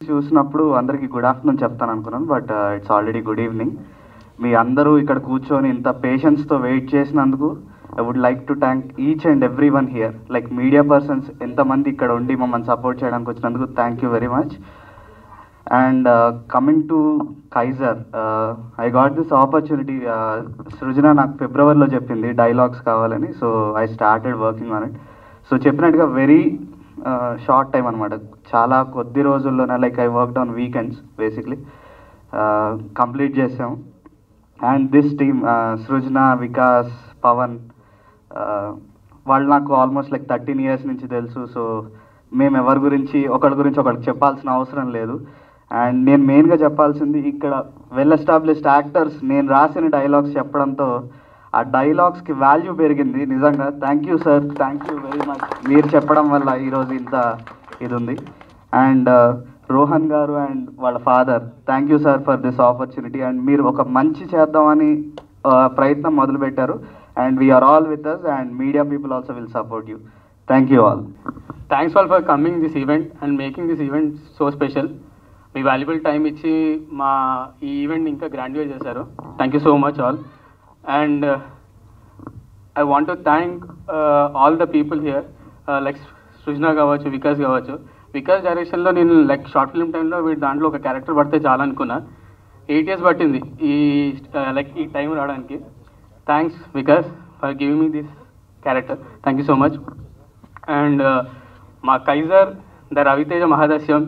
చూసినప్పుడు అందరికీ good afternoon చెప్తాను అనుకున్నాను but it's already good evening మీ అందరూ ఇక్కడ కూర్చొని ఇంత పేషెన్స్తో వెయిట్ చేసినందుకు I would like to thank each and every one here like media persons ఎంతమంది ఇక్కడ ఉండి మమ్మల్ని సపోర్ట్ చేయడానికి వచ్చినందుకు thank you very much and coming to Kaizer I got this opportunity Srujana నాకు ఫిబ్రవరిలో చెప్పింది డైలాగ్స్ కావాలని so I started working on it so చెప్పినట్టుగా వెరీ షార్ట్ టైం అనమాట చాలా కొద్ది రోజుల్లోనే like I work on weekends basically complete చేసాం and this team Srujana Vikas Pawan వాళ్ళు నాకు ఆల్మోస్ట్ లైక్ థర్టీన్ ఇయర్స్ నుంచి తెలుసు సో మేము ఎవరి గురించి ఒకరి గురించి ఒకరికి చెప్పాల్సిన అవసరం లేదు అండ్ నేను మెయిన్గా చెప్పాల్సింది ఇక్కడ వెల్ ఎస్టాబ్లిష్డ్ యాక్టర్స్ నేను రాసిన డైలాగ్స్ చెప్పడంతో ఆ డైలాగ్స్కి వాల్యూ పెరిగింది నిజంగా thank you sir thank you very much మీరు చెప్పడం వల్ల ఈరోజు ఇంత ఇది ఉంది అండ్ రోహన్ గారు అండ్ వాళ్ళ father thank you sir for this opportunity and మీరు ఒక మంచి చేద్దామని ఆ, ప్రయత్నం మొదలుపెట్టారు and we are all with us and media people also will support you thank you all thanks all for coming this event and making this event so special మీ valuable time ఇచ్చి మా ఈ ఈవెంట్ ఇంకా గ్రాండ్గా చేశారు thank you so much all and I want to thank all the people here like Srujana కావచ్చు వికాస్ కావచ్చు వికాస్ డైరెక్షన్లో నేను లైక్ షార్ట్ ఫిల్మ్ టైంలో వీటి దాంట్లో ఒక క్యారెక్టర్ పడితే చాలా అనుకున్నా ఎయిట్ ఇయర్స్ పట్టింది ఈ లైక్ ఈ టైం రావడానికి thanks Vikas for giving me this character thank you so much and మా కైజర్ ద రవితేజ మహాదస్యం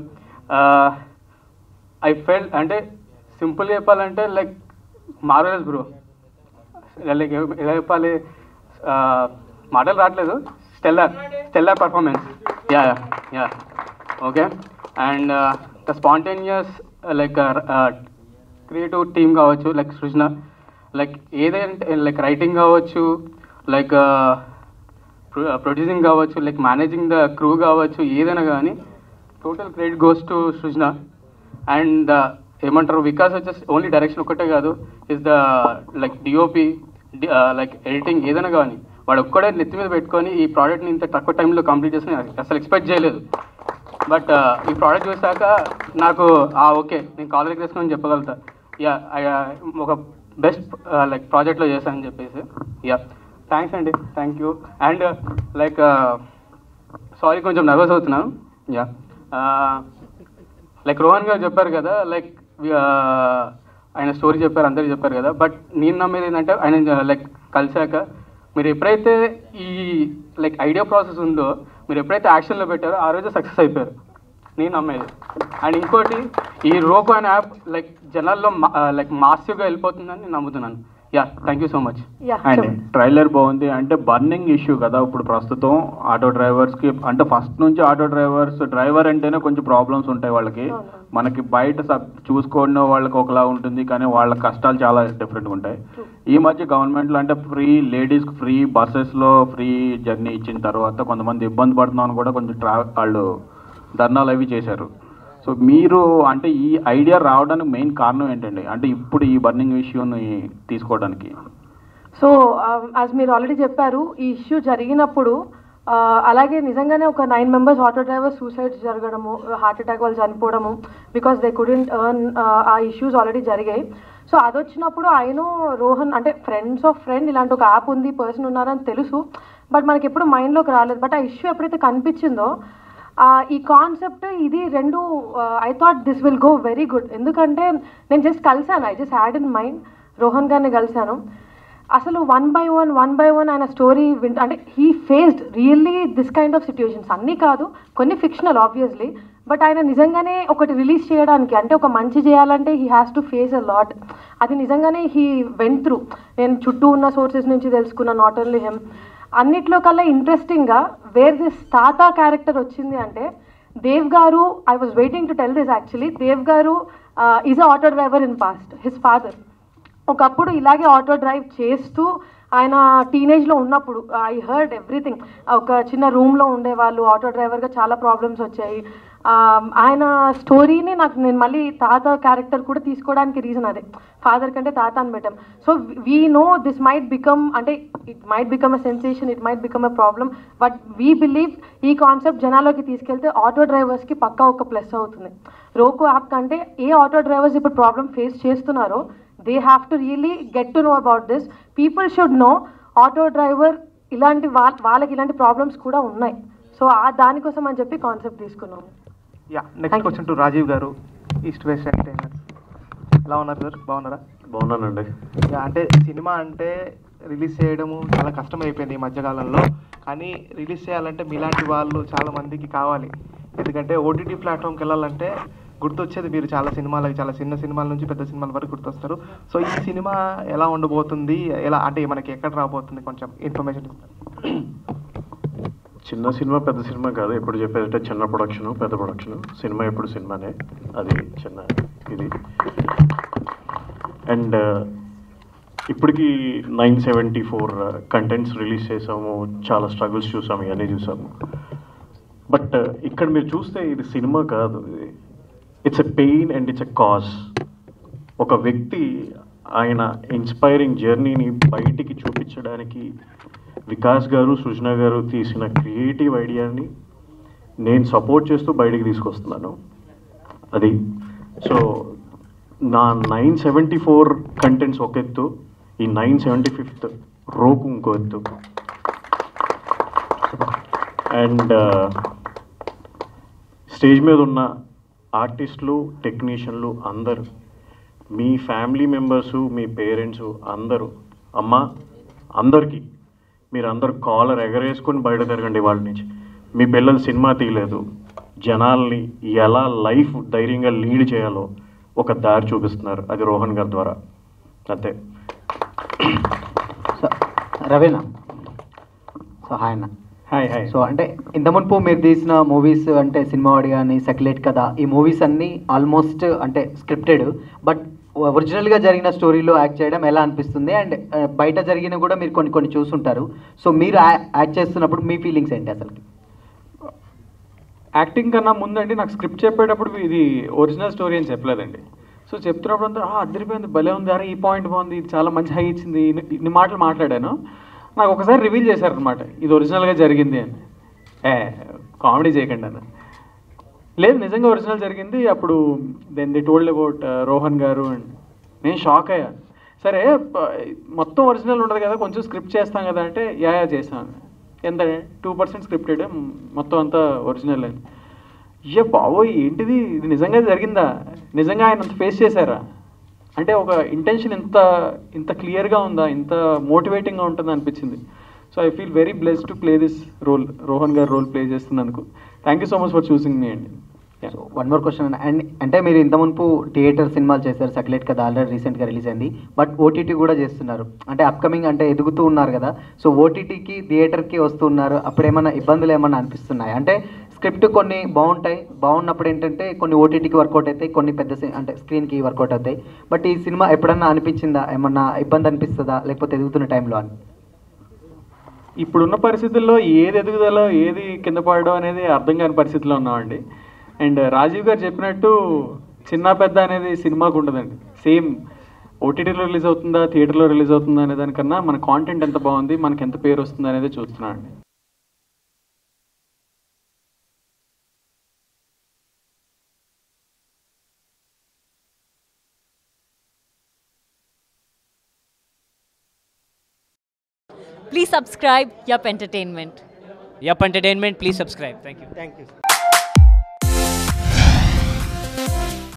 ఐ ఫెల్ అంటే సింపుల్ చెప్పాలంటే లైక్ మార్వెలస్ బ్రో లైక్ ఎలా చెప్పాలి ఆ, మాటలు రావట్లేదు stellar stellar performance yeah yeah okay and the spontaneous like creative team కావచ్చు లైక్ సృజన లైక్ ఏదైతే లైక్ రైటింగ్ కావచ్చు లైక్ ప్రొడ్యూసింగ్ కావచ్చు లైక్ మేనేజింగ్ ద క్రూ కావచ్చు ఏదైనా కానీ total credit goes to Srujana and ఏమంటారు వికాస్ వచ్చేసి ఓన్లీ డైరెక్షన్ ఒక్కటే కాదు is the like DOP like editing ఏదైనా కానీ వాడు ఒక్కడే నెత్తి మీద పెట్టుకొని ఈ ప్రోడక్ట్ని ఇంత తక్కువ టైంలో కంప్లీట్ చేసి అసలు ఎక్స్పెక్ట్ చేయలేదు బట్ ఈ ప్రోడక్ట్ చూసాక నాకు ఆ ఓకే నేను కాలేజ్ చేసుకొని చెప్పగలుగుతా యా ఒక బెస్ట్ లైక్ ప్రాజెక్ట్లో చేశానని చెప్పేసి యా థ్యాంక్స్ అండి thank you and like sorry కొంచెం నర్వస్ అవుతున్నాను యా లైక్ రోహన్ గారు చెప్పారు కదా లైక్ ఆయన స్టోరీ చెప్పారు అందరు చెప్పారు కదా బట్ నేను నమ్మేది ఏంటంటే ఆయన లైక్ కలిశాక మీరు ఎప్పుడైతే ఈ లైక్ ఐడియా ప్రాసెస్ ఉందో మీరు ఎప్పుడైతే యాక్షన్లో పెట్టారో ఆ రోజు సక్సెస్ అయిపోయారు నేను నమ్మేది అండ్ ఇంకోటి ఈ రోకో అనే యాప్ లైక్ జనాల్లో లైక్ మాసివ్గా వెళ్ళిపోతుందని నేను నమ్ముతున్నాను yeah thank you so much and trailer బాగుంది అంటే బర్నింగ్ ఇష్యూ కదా ఇప్పుడు ప్రస్తుతం ఆటో డ్రైవర్స్కి అంటే ఫస్ట్ నుంచి ఆటో డ్రైవర్స్ డ్రైవర్ అంటేనే కొంచెం ప్రాబ్లమ్స్ ఉంటాయి వాళ్ళకి మనకి బయట సబ్ చూసుకోవడం వాళ్ళకి ఒకలా ఉంటుంది కానీ వాళ్ళ కష్టాలు చాలా డిఫరెంట్గా ఉంటాయి ఈ మధ్య గవర్నమెంట్లో అంటే ఫ్రీ లేడీస్కి ఫ్రీ బస్సెస్లో ఫ్రీ జర్నీ ఇచ్చిన తర్వాత కొంతమంది ఇబ్బంది పడుతున్నామని కూడా కొంచెం ట్రా వాళ్ళు ధర్నాలు అవి చేశారు సో మీరు అంటే ఈ ఐడియా రావడానికి మెయిన్ కారణం ఏంటండి అంటే ఇప్పుడు ఈ బర్నింగ్ ఇష్యూని తీసుకోవడానికి సో యాజ్ మీరు ఆల్రెడీ చెప్పారు ఈ ఇష్యూ జరిగినప్పుడు ఆ, అలాగే నిజంగానే ఒక nine members auto driver suicides జరగడము హార్ట్ అటాక్ వాళ్ళు చనిపోవడము because they couldn't earn uh issues already జరిగాయి సో అది వచ్చినప్పుడు ఆయన రోహన్ అంటే ఫ్రెండ్స్ ఆఫ్ ఫ్రెండ్ ఇలాంటి ఒక యాప్ ఉంది పర్సన్ ఉన్నారని తెలుసు బట్ మనకి ఎప్పుడు మైండ్లోకి రాలేదు బట్ ఆ ఇష్యూ ఎప్పుడైతే కనిపించిందో ఆ, ఈ కాన్సెప్ట్ ఇది రెండు I thought this will go very good ఎందుకంటే నేను జస్ట్ కలిసాను I just had in mind Rohan గారిని కలిశాను అసలు one by one one by one ఆయన స్టోరీ విన్ అంటే he faced really this kind of situations అన్నీ కాదు కొన్ని ఫిక్షనల్ ఆబ్వియస్లీ బట్ ఆయన నిజంగానే ఒకటి రిలీజ్ చేయడానికి అంటే ఒక మంచి చేయాలంటే he has to face a lot అది నిజంగానే హీ వెంట్ త్రూ నేను చుట్టూ ఉన్న సోర్సెస్ నుంచి తెలుసుకున్న నాట్ ఓన్లీ హెమ్ అన్నిట్లో కల్లా ఇంట్రెస్టింగ్గా వేర్ దిస్ తాత క్యారెక్టర్ వచ్చింది అంటే Dev garu I was waiting to tell this actually Dev garu is a auto driver in past his father ఒకప్పుడు ఇలాగే ఆటో డ్రైవ్ చేస్తూ ఆయన టీనేజ్లో ఉన్నప్పుడు ఐ హర్డ్ ఎవ్రీథింగ్ ఒక చిన్న రూమ్లో ఉండేవాళ్ళు ఆటో డ్రైవర్గా చాలా ప్రాబ్లమ్స్ వచ్చాయి ఆ, ఆయన స్టోరీని నాకు నేను మళ్ళీ తాత క్యారెక్టర్ కూడా తీసుకోవడానికి రీజన్ అదే ఫాదర్ కంటే తాత అని పెట్టాం so we know this might become అంటే it might become a sensation it might become a problem but we believe ఈ కాన్సెప్ట్ జనాల్లోకి తీసుకెళ్తే ఆటో డ్రైవర్స్కి పక్కా ఒక ప్లస్ అవుతుంది రోకో యాప్ కంటే ఏ ఆటో డ్రైవర్స్ ఇప్పుడు ప్రాబ్లం ఫేస్ చేస్తున్నారో they have to really get to know about this people should know auto driver ఇలాంటి వా వాళ్ళకి ఇలాంటి ప్రాబ్లమ్స్ కూడా ఉన్నాయి సో ఆ దానికోసం అని చెప్పి కాన్సెప్ట్ తీసుకున్నాం yeah next question to Rajeev garu east west entertainer ఎలా ఉన్నారు సార్ బాగున్నారా బాగున్నానండి యా అంటే సినిమా అంటే రిలీజ్ చేయడము చాలా కష్టం అయిపోయింది ఈ మధ్యకాలంలో కానీ రిలీజ్ చేయాలంటే మీలాంటి వాళ్ళు చాలా మందికి కావాలి ఎందుకంటే ఓటీటీ ప్లాట్ఫామ్కి వెళ్ళాలంటే గుర్తొచ్చేది మీరు చాలా సినిమాలు చాలా చిన్న సినిమాల నుంచి పెద్ద సినిమాల వరకు గుర్తొస్తారు సో ఈ సినిమా ఎలా ఉండబోతుంది ఎలా అంటే మనకి ఎక్కడ రాబోతుంది కొంచెం ఇన్ఫర్మేషన్ ఇస్తారు చిన్న సినిమా పెద్ద సినిమా కాదు ఎప్పుడు చెప్పేదంటే చిన్న ప్రొడక్షన్ పెద్ద ప్రొడక్షన్ సినిమా ఎప్పుడు సినిమానే అది చిన్న ఇది అండ్ ఇప్పటికి nine seventy four contents release చేసాము చాలా స్ట్రగుల్స్ చూసాము ఇవన్నీ చూసాము బట్ ఇక్కడ మీరు చూస్తే ఇది సినిమా కాదు ఇది it's a pain and it's a cause ఒక వ్యక్తి ఆయన ఇన్స్పైరింగ్ జర్నీని బయటికి చూపించడానికి వికాస్ గారు సృజన గారు తీసిన క్రియేటివ్ ఐడియాని నేను సపోర్ట్ చేస్తూ బయటికి తీసుకొస్తున్నాను అది సో నా నైన్ సెవెంటీ ఫోర్ కంటెంట్స్ ఒక ఎత్తు ఈ నైన్ సెవెంటీ ఫిఫ్త్ రోకు ఇంకో ఎత్తు అండ్ స్టేజ్ మీద ఉన్న ఆర్టిస్టులు టెక్నీషియన్లు అందరూ మీ ఫ్యామిలీ మెంబర్స్ మీ పేరెంట్స్ అందరూ అమ్మ అందరికీ మీరు అందరు కాలర్ ఎగరేసుకొని బయట తిరగండి వాళ్ళ నుంచి మీ పిల్లలు సినిమా తీయలేదు జనాల్ని ఎలా లైఫ్ ధైర్యంగా లీడ్ చేయాలో ఒక దారి చూపిస్తున్నారు అది రోహన్ గారి ద్వారా అంతే సో రవీనా సో హాయ్ అన్న హాయ్ హాయ్ సో అంటే ఇంత మునుపు మీరు తీసిన మూవీస్ అంటే సినిమా వాడి కానీ సెక్యులేట్ కదా ఈ మూవీస్ అన్నీ ఆల్మోస్ట్ అంటే స్క్రిప్టెడ్ బట్ ఒరిజినల్గా జరిగిన స్టోరీలో యాక్ట్ చేయడం ఎలా అనిపిస్తుంది అండ్ బయట జరిగిన కూడా మీరు కొన్ని కొన్ని చూసుంటారు సో మీరు యాక్ట్ చేస్తున్నప్పుడు మీ ఫీలింగ్స్ ఏంటి అసలుకి యాక్టింగ్ కన్నా ముందండి నాకు స్క్రిప్ట్ చెప్పేటప్పుడు ఇది ఒరిజినల్ స్టోరీ అని చెప్పలేదండి సో చెప్తున్నప్పుడు అంతా "ఆ, అదిరిపోయింది భలే ఉంది అరే ఈ పాయింట్ బాగుంది ఇది చాలా మంచి హై ఇచ్చింది ఇన్ని- ఇన్ని మాటలు మాట్లాడాను నాకు ఒకసారి రివీల్ చేశారనమాట ఇది ఒరిజినల్గా జరిగింది అని ఏ కామెడీ చేయకండి అన్న లేదు నిజంగా ఒరిజినల్ జరిగింది అప్పుడు then the told about Rohan garu and నేను షాక్ అయ్యా సరే ప- మొత్తం ఒరిజినల్ ఉండదు కదా కొంచెం స్క్రిప్ట్ చేస్తాం కదా అంటే యా యా చేశాను ఎంత టూ పర్సెంట్ స్క్రిప్టెడ్ మొత్తం అంతా ఒరిజినల్ అని అయ్యో బాబోయ్ ఏంటిది ఇది నిజంగా జరిగిందా నిజంగా ఆయన అంత ఫేస్ చేశారా అంటే ఒక ఇంటెన్షన్ ఇంత ఇంత క్లియర్గా ఉందా ఇంత మోటివేటింగ్గా ఉంటుందా అనిపించింది so I feel very bless to play this role Rohan garu role play చేస్తున్నందుకు thank you so much for choosing me అండి Yeah. So one more question and అంటే మీరు ఇంత మునుపు థియేటర్ సినిమాలు చేశారు సెక్యులేట్ కదా ఆల్రెడీ రీసెంట్గా రిలీజ్ అయింది బట్ ఓటీటీ కూడా చేస్తున్నారు అంటే అప్కమింగ్ అంటే ఎదుగుతూ ఉన్నారు కదా సో ఓటీటీకి థియేటర్కి వస్తున్నారు అప్పుడు ఏమైనా ఇబ్బందులు ఏమైనా అనిపిస్తున్నాయి అంటే స్క్రిప్ట్ కొన్ని బాగుంటాయి బాగున్నప్పుడు ఏంటంటే కొన్ని ఓటీటీకి వర్కౌట్ అవుతాయి కొన్ని పెద్ద సి- అంటే స్క్రీన్కి వర్కౌట్ అవుతాయి బట్ ఈ సినిమా ఎప్పుడన్నా అనిపించిందా ఏమన్నా ఇబ్బంది అనిపిస్తుందా లేకపోతే ఎదుగుతున్న టైంలో అని ఇప్పుడున్న పరిస్థితుల్లో ఏది ఎదుగుదలో ఏది కింద పడడం అనేది అర్థం కాని పరిస్థితిలో ఉన్నామండి అండ్ రాజీవ్ గారు చెప్పినట్టు చిన్న పెద్ద అనేది సినిమాకు ఉండదండి సేమ్ ఓటీటీలో రిలీజ్ అవుతుందా థియేటర్లో రిలీజ్ అవుతుందా అనే దానికన్నా మన కాంటెంట్ ఎంత బాగుంది మనకి ఎంత పేరు వస్తుంది అనేది చూస్తున్నాం అండి Please subscribe Yup Entertainment. Yup Entertainment, please subscribe. Thank you. Thank you